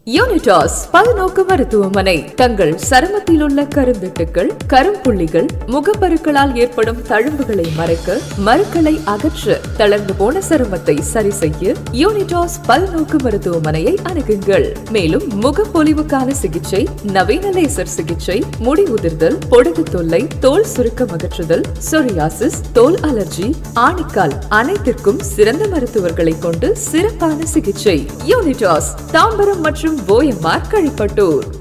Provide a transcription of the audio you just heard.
யூனிடாஸ் பல்நோக்கு மருத்துவமனை தங்கள் சருமத்தில் உள்ள கருந்திட்டுகள் கரும்புள்ளிகள் முகப்பருக்களால் ஏற்படும் தழும்புகளை மறைக்க மருக்களை அகற்ற தளர்ந்து போன சருமத்தை சரி செய்ய யூனிடாஸ் பல்நோக்கு மருத்துவமனையை அணுகுங்கள் மேலும் முகப்பொலிவுக்கான சிகிச்சை நவீன லேசர் சிகிச்சை முடி உதிர்தல் பொடுகு தொல்லை தோல் சுருக்கம் அகற்றுதல் சொரியாசிஸ் தோல் அலர்ஜி ஆணிக்கால் அனைத்திற்கும் சிறந்த மருத்துவர்களை கொண்டு சிறப்பான சிகிச்சை யூனிடாஸ் தாம்பரம் மற்றும் போயம்மார் கழிப்பட்டூர்